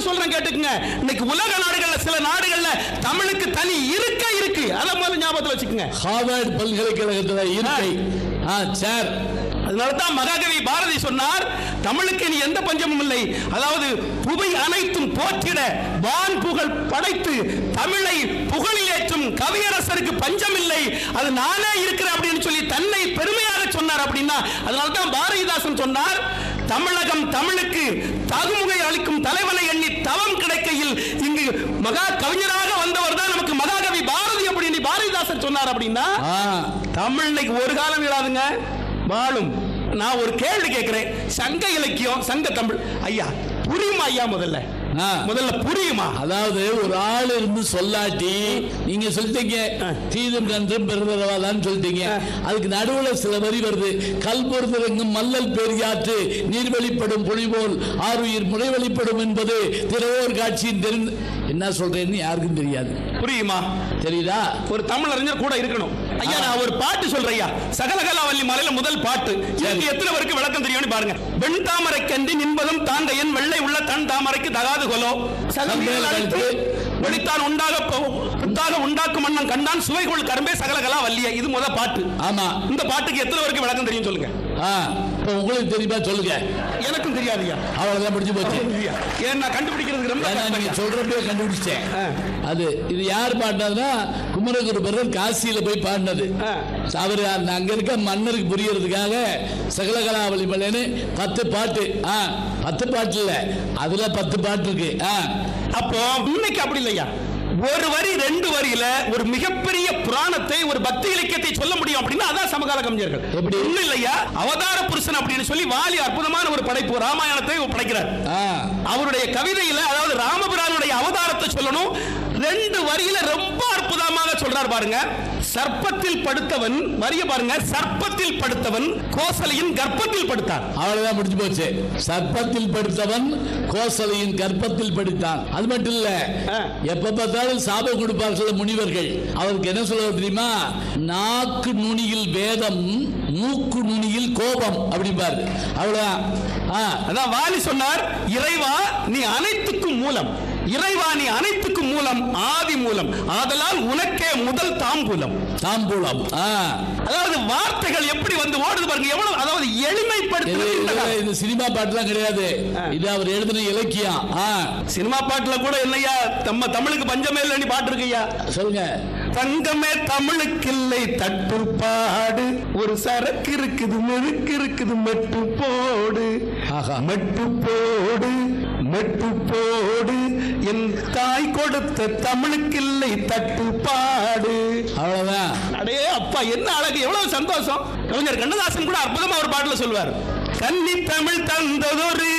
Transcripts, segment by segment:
சொல்றேன் கேட்டுக்குங்க இன்னைக்கு உலக நாடுகள்ல சில நாடுகள்ல தமிழுக்கு தனி இருக்க இருக்கு அதை முதல்ல ஞாபகத்துல வச்சுக்கோங்க ஹார்வர்ட் பல்கலைக்கழகத்தில் இருக்கை ஆ சார் அதனால தான் மகாகவி பாரதி சொன்னார் தமிழுக்கு இனி எந்த பஞ்சமும் இல்லை அதாவது புவை அனைத்தும் போற்றிட வான் புகழ் படைத்து தமிழை புகழிலேற்றும் கவியரசருக்கு பஞ்சம் இல்லை அது நானே இருக்கிறேன் அப்படின்னு சொல்லி தன்னை பெருமையாக சொன்னார் அப்படின்னா அதனால தான் பாரதிதாசன் சொன்னார் தமிழகம் தமிழுக்கு தகுமுகை அளிக்கும் தலைவனை எண்ணி தவம் கிடைக்கையில் இங்கு மகா கவிஞராக வந்தவர் தான் நமக்கு மகாகவி பாரதி அப்படின்னு பாரதிதாசன் சொன்னார் அப்படின்னா ஆ தமிழ் இன்னைக்கு ஒரு காலம் இல்லாதுங்க வாழும் நான் ஒரு கேள்வி கேட்கிறேன் சங்க இலக்கியம் சங்க தமிழ் ஐயா புரியுமா ஐயா முதல்ல ஆ. முதல்ல புரியுமா அதாவது ஒரு ஆள் இருந்து சொல்லாட்டி நீங்க சொல்லிட்டீங்க ஆ. தீதும் நன்றும் பெருந்தரவாதான்னு சொல்லிட்டீங்க ஆ. அதுக்கு நடுவுல சில வரி வருது கல் பொறுத்தரங்கும் மல்லல் பெரியாற்று நீர் வெளிப்படும் பொழிபோல் ஆறுயிர் முறை வெளிப்படும் என்பது திரவோர் காட்சியின் தெரிந்து என்ன சொல்றேன்னு யாருக்கும் தெரியாது புரியுமா தெரியுதா ஒரு தமிழ் அறிஞர் கூட இருக்கணும் ஐயா நான் ஒரு பாட்டு சொல்றேன் ஐயா சகலகலாவல்லி மலையில முதல் பாட்டு இதுக்கு எத்தனை பேருக்கு விளக்கம் தெரியும்னு பாருங்க வெண் தாமரை கண்டி நின்பதும் தாங்க என் வெள்ளை உள்ள தன் தாமரைக்கு தகாது கொலோ சகல் அழைத்து வெளித்தான் உண்டாக போ- புத்தாக உண்டாக்கும் மன்னன் கண்டான் சுவைகொள் கரும்பே சகலகலா வல்லிய இது முத பாட்டு ஆமா இந்த பாட்டுக்கு எத்தனை பேருக்கு விளக்கம் தெரியும் சொல்லுங்க ஆ இப்ப உங்களுக்கு தெரியுமா சொல்லுங்க எனக்கும் தெரியாதுயா அவ்வளவுதான் முடிஞ்சு போச்சு ஏன் நான் கண்டுபிடிக்கிறதுக்கு ரொம்ப ஏன்னா கஷ்டம் நீங்க ஐயா. சொல்றப்பே கண்டுபிடிச்சேன் ஆ. அது இது யார் பாடினதுன்னா குமரகுருபரர் காசியில போய் பாடினது ஆ. அவரு அந்த அங்க இருக்க மன்னருக்கு புரியறதுக்காக சகலகலாவளி மலைன்னு பத்து பாட்டு ஆ பத்து பாட்டு இல்ல அதுல பத்து பாட்டு இருக்கு ஆ அப்போ இன்னைக்கு அப்படி இல்லையா ஒரு வரி ரெண்டு வரியில ஒரு மிகப்பெரிய புராணத்தை ஒரு பக்தி இலக்கியத்தை சொல்ல முடியும் அப்படின்னா அதான் சமகால கவிஞர்கள் எப்படி? ஒண்ணும் இல்லையா அவதார புருஷன் அப்படின்னு சொல்லி வாலி அற்புதமான ஒரு படைப்பு ராமாயணத்தை படைக்கிறார் ஆ அவருடைய கவிதையில அதாவது ராமபிரானுடைய அவதாரத்தை சொல்லணும் ரெண்டு வரியில ரொம்ப அற்புதமாக சொல்றார் பாருங்க சர்ப்பத்தில் படுத்தவன் வரிய பாருங்க சர்ப்பத்தில் படுத்தவன் கோசலையின் கர்ப்பத்தில் படுத்தான் அவ்வளவுதான் முடிஞ்சு போச்சு சர்ப்பத்தில் படுத்தவன் கோசலையின் கர்ப்பத்தில் படித்தான் அது மட்டும் இல்ல ஆ. எப்ப பார்த்தாலும் சாபம் கொடுப்பார்கள் முனிவர்கள் அவருக்கு என்ன சொல்ல தெரியுமா நாக்கு நுனியில் வேதம் மூக்கு நுனியில் கோபம் அப்படிம்பாரு அவ்வளவுதான் ஆ அதான் வாலி சொன்னார் இறைவா நீ அனைத்துக்கும் மூலம் இறைவா நீ அனைத்துக்கும் மூலம் ஆதி மூலம் ஆதலால் உனக்கே முதல் தாம்பூலம் தாம்பூலம் ஆ அதாவது வார்த்தைகள் எப்படி வந்து ஓடுது பாருங்க எவ்வளவு அதாவது இது எளிமைப்படுத்தி இது- இது சினிமா பாட்டுலாம் கிடையாது இது அவர் எழுதின இலக்கியம் ஆ சினிமா பாட்டுல கூட என்னையா நம்ம தமிழுக்கு பஞ்சமே இல்லைன்னு பாட்டு இருக்குய்யா சொல்லுங்க தங்கமே தமிழுக்கு இல்லை தட்டுப்பாடு ஒரு சரக்கு இருக்குது மெழுக்கு இருக்குது மெட்டு போடு ஆஹா. மெட்டு போடு மெட்டு போடு என் தாய் கொடுத்த தமிழுக்கு இல்லை தட்டுப்பாடு அவ்வளவுதான் அடே அப்பா என்ன அழகு எவ்வளவு சந்தோஷம் கவிஞர் கண்ணதாசன் கூட அற்புதமா ஒரு பாட்டுல சொல்வார் கன்னி தமிழ் தந்ததொரு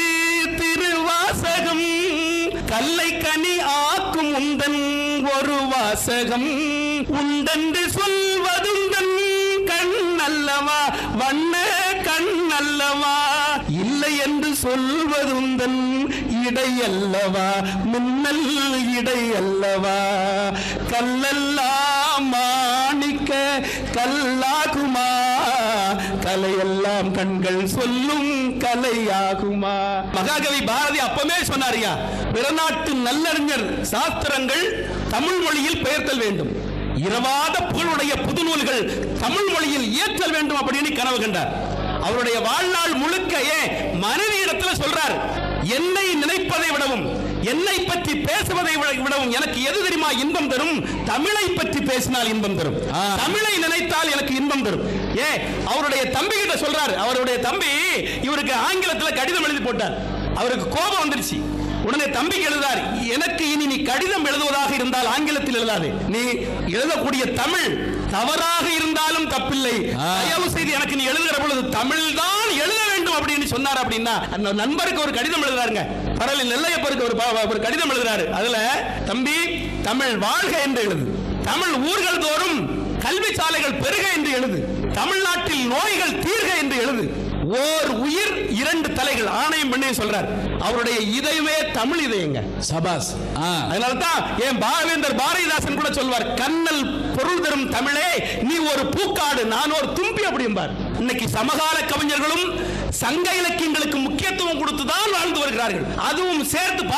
திருவாசகம் கல்லை கனி ஆக்கும் உந்தன் ஒரு வாசகம் உண்டென்று சொல்வதுந்தன் கண் அல்லவா வண்ண கண் அல்லவா இல்லை என்று சொல்வதுந்தன் இடை அல்லவா முன்னல் இடை அல்லவா கல்லெல்லாம் மாணிக்க கல்லாகுமா கலையெல்லாம் கண்கள் சொல்லும் கலையாகுமா மகாகவி பாரதி அப்பமே சொன்னாரியா பிறநாட்டு நல்லறிஞர் சாஸ்திரங்கள் தமிழ் மொழியில் பெயர்த்தல் வேண்டும் இரவாத புகழுடைய புதுநூல்கள் தமிழ் மொழியில் இயற்றல் வேண்டும் அப்படின்னு கனவு கண்டார் அவருடைய வாழ்நாள் முழுக்க ஏன் மனைவி இடத்துல சொல்றார் என்னை நினைப்பதை விடவும் என்னை பற்றி பேசுவதை விட- விடவும் எனக்கு எது தெரியுமா இன்பம் தரும் தமிழை பற்றி பேசினால் இன்பம் தரும் ஆ. தமிழை நினைத்தால் எனக்கு இன்பம் தரும் ஏ அவருடைய தம்பி கிட்ட சொல்றாரு அவருடைய தம்பி இவருக்கு ஆங்கிலத்துல கடிதம் எழுதி போட்டார் அவருக்கு கோபம் வந்துருச்சு உடனே தம்பிக்கு எழுதார் எனக்கு இனி நீ கடிதம் எழுதுவதாக இருந்தால் ஆங்கிலத்தில் எழுதாது நீ எழுதக்கூடிய தமிழ் தவறாக இருந்தாலும் தப்பில்லை ஆ. தயவு செய்து எனக்கு நீ எழுதுகிற பொழுது தமிழ் தான் எழுத வேண்டும் அப்படின்னு சொன்னார் அப்படின்னா அந்த நண்பருக்கு ஒரு கடிதம் எழுதுறாருங்க பரவாயில்ல நெல்லையப்பருக்கு ஒரு ப- ஒரு கடிதம் எழுதுறாரு அதுல தம்பி தமிழ் வாழ்க என்று எழுது தமிழ் ஊர்கள் தோறும் கல்வி சாலைகள் பெருக என்று எழுது தமிழ்நாட்டில் நோய்கள் தீர்க என்று எழுது ஓர் உயிர் இரண்டு தலைகள் ஆணையம் பெண்ணையும் சொல்றார் அவருடைய இதயமே தமிழ் இதயங்க சபாஸ் ஆ அதனால தான் என் பாவேந்தர் பாரதிதாசன் கூட சொல்வார் கண்ணல் பொருள் தரும் தமிழே நீ ஒரு பூக்காடு நான் ஒரு தும்பி அப்படிம்பார் இன்னைக்கு சமகால கவிஞர்களும் சங்க இலக்கியங்களுக்கு முக்கியத்துவம் கொடுத்து தான் வாழ்ந்து வருகிறார்கள் அதுவும் சேர்த்து